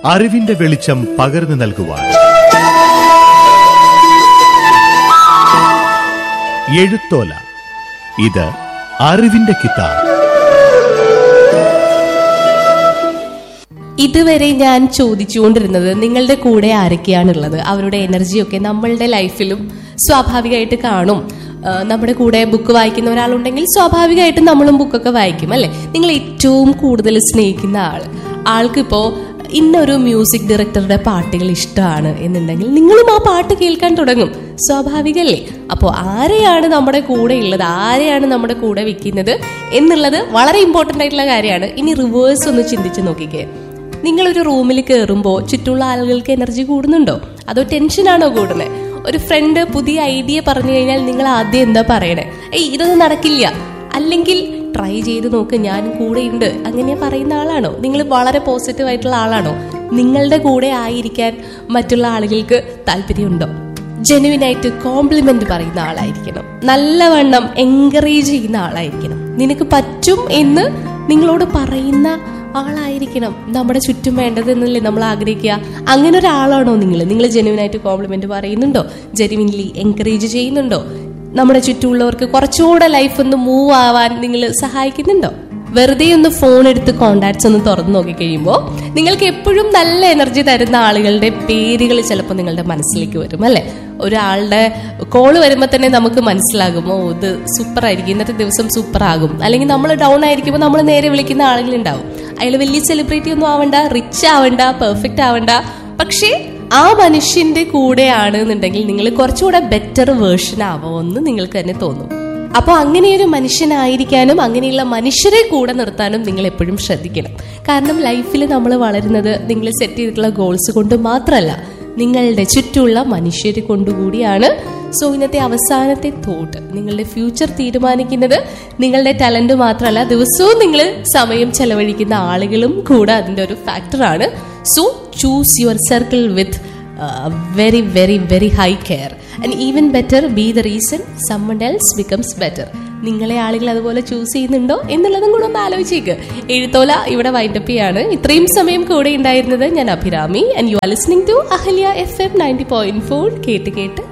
അറിവിന്റെ വെളിച്ചം പകർന്നു നൽകുവാൻ എഴുത്തോല ഇത് അറിവിന്റെ കിതാബ് ഇതുവരെ ഞാൻ ചോദിച്ചുകൊണ്ടിരുന്നത് നിങ്ങളുടെ കൂടെ ആരൊക്കെയാണുള്ളത് അവരുടെ എനർജിയൊക്കെ നമ്മളുടെ ലൈഫിലും സ്വാഭാവികമായിട്ട് കാണും ആ, നമ്മുടെ കൂടെ ബുക്ക് വായിക്കുന്ന ഒരാളുണ്ടെങ്കിൽ സ്വാഭാവികമായിട്ടും നമ്മളും ബുക്കൊക്കെ വായിക്കും അല്ലെ നിങ്ങൾ ഏറ്റവും കൂടുതൽ സ്നേഹിക്കുന്ന ആള് ആൾക്കിപ്പോ ഇന്നൊരു മ്യൂസിക് ഡയറക്ടറുടെ പാട്ടുകൾ ഇഷ്ടമാണ് എന്നുണ്ടെങ്കിൽ നിങ്ങളും ആ പാട്ട് കേൾക്കാൻ തുടങ്ങും സ്വാഭാവികല്ലേ അപ്പോൾ ആരെയാണ് നമ്മുടെ കൂടെ ഉള്ളത് ആരെയാണ് നമ്മുടെ കൂടെ വെക്കുന്നത് എന്നുള്ളത് വളരെ ഇമ്പോർട്ടന്റ് ആയിട്ടുള്ള കാര്യമാണ് ഇനി റിവേഴ്സ് ഒന്ന് ചിന്തിച്ച് നോക്കിക്കേ നിങ്ങളൊരു റൂമിൽ കയറുമ്പോൾ ചുറ്റുള്ള ആളുകൾക്ക് എനർജി കൂടുന്നുണ്ടോ അതോ ടെൻഷനാണോ കൂടുന്നത് ഒരു ഫ്രണ്ട് പുതിയ ഐഡിയ പറഞ്ഞു കഴിഞ്ഞാൽ നിങ്ങൾ ആദ്യം എന്താ പറയണേ ഏയ് ഇതൊന്നും നടക്കില്ല അല്ലെങ്കിൽ ട്രൈ ചെയ്ത് നോക്ക് ഞാൻ കൂടെയുണ്ട് അങ്ങനെ പറയുന്ന ആളാണോ നിങ്ങൾ വളരെ പോസിറ്റീവ് ആയിട്ടുള്ള ആളാണോ നിങ്ങളുടെ കൂടെ ആയിരിക്കാൻ മറ്റുള്ള ആളുകൾക്ക് താല്പര്യമുണ്ടോ ജെനുവിൻ ആയിട്ട് കോംപ്ലിമെന്റ് പറയുന്ന ആളായിരിക്കണം നല്ലവണ്ണം എൻകറേജ് ചെയ്യുന്ന ആളായിരിക്കണം നിനക്ക് പറ്റും എന്ന് നിങ്ങളോട് പറയുന്ന ആളായിരിക്കണം നമ്മുടെ ചുറ്റും വേണ്ടത് എന്നല്ലേ നമ്മൾ ആഗ്രഹിക്കുക അങ്ങനെ ഒരാളാണോ നിങ്ങൾ നിങ്ങൾ ജെനുവിൻ ആയിട്ട് കോംപ്ലിമെന്റ് പറയുന്നുണ്ടോ ജെനുവിൻലി എൻകറേജ് ചെയ്യുന്നുണ്ടോ നമ്മുടെ ചുറ്റുമുള്ളവർക്ക് കുറച്ചുകൂടെ ലൈഫ് ഒന്ന് മൂവ് ആവാൻ നിങ്ങൾ സഹായിക്കുന്നുണ്ടോ വെറുതെ ഒന്ന് ഫോൺ എടുത്ത് കോണ്ടാക്ട്സ് ഒന്ന് തുറന്നു നോക്കി കഴിയുമ്പോൾ നിങ്ങൾക്ക് എപ്പോഴും നല്ല എനർജി തരുന്ന ആളുകളുടെ പേരുകൾ ചിലപ്പോൾ നിങ്ങളുടെ മനസ്സിലേക്ക് വരും അല്ലെ ഒരാളുടെ കോള് വരുമ്പോൾ തന്നെ നമുക്ക് മനസ്സിലാകും ഓ ഇത് സൂപ്പർ ആയിരിക്കും ഇന്നത്തെ ദിവസം സൂപ്പർ ആകും അല്ലെങ്കിൽ നമ്മൾ ഡൗൺ ആയിരിക്കുമ്പോൾ നമ്മൾ നേരെ വിളിക്കുന്ന ആളുകളുണ്ടാവും അയാൾ വലിയ സെലിബ്രിറ്റി ഒന്നും ആവണ്ട റിച്ച് ആവണ്ട പെർഫെക്റ്റ് ആവണ്ട പക്ഷേ ആ മനുഷ്യന്റെ കൂടെയാണ് എന്നുണ്ടെങ്കിൽ നിങ്ങൾ കുറച്ചുകൂടെ ബെറ്റർ വേർഷൻ ആവുമെന്ന് നിങ്ങൾക്ക് തന്നെ തോന്നും അപ്പോൾ അങ്ങനെയൊരു മനുഷ്യനായിരിക്കാനും അങ്ങനെയുള്ള മനുഷ്യരെ കൂടെ നിർത്താനും നിങ്ങൾ എപ്പോഴും ശ്രദ്ധിക്കണം കാരണം ലൈഫിൽ നമ്മൾ വളരുന്നത് നിങ്ങൾ സെറ്റ് ചെയ്തിട്ടുള്ള ഗോൾസ് കൊണ്ട് മാത്രമല്ല നിങ്ങളുടെ ചുറ്റുമുള്ള മനുഷ്യരെ കൊണ്ടുകൂടിയാണ് സോ ഇന്നത്തെ അവസാനത്തെ തോട്ട് നിങ്ങളുടെ ഫ്യൂച്ചർ തീരുമാനിക്കുന്നത് നിങ്ങളുടെ ടാലന്റ് മാത്രമല്ല ദിവസവും നിങ്ങൾ സമയം ചെലവഴിക്കുന്ന ആളുകളും കൂടെ അതിന്റെ ഒരു ഫാക്ടറാണ് so choose your circle with very very very high care and even better be the reason someone becomes better നിങ്ങളെ ആളുകൾ അതുപോലെ ചൂസ് ചെയ്യുന്നുണ്ടോ എന്നുള്ളതും കൂടെ ഒന്ന് ആലോചിച്ചേക്ക് എഴുത്തോല ഇവിടെ വൈൻഡപ്പ് ചെയ്യാണ് ഇത്രയും സമയം കൂടെ ഉണ്ടായിരുന്നത് ഞാൻ Abhirami and you are listening to Ahalya F M ninety point four കേട്ട് കേട്ട്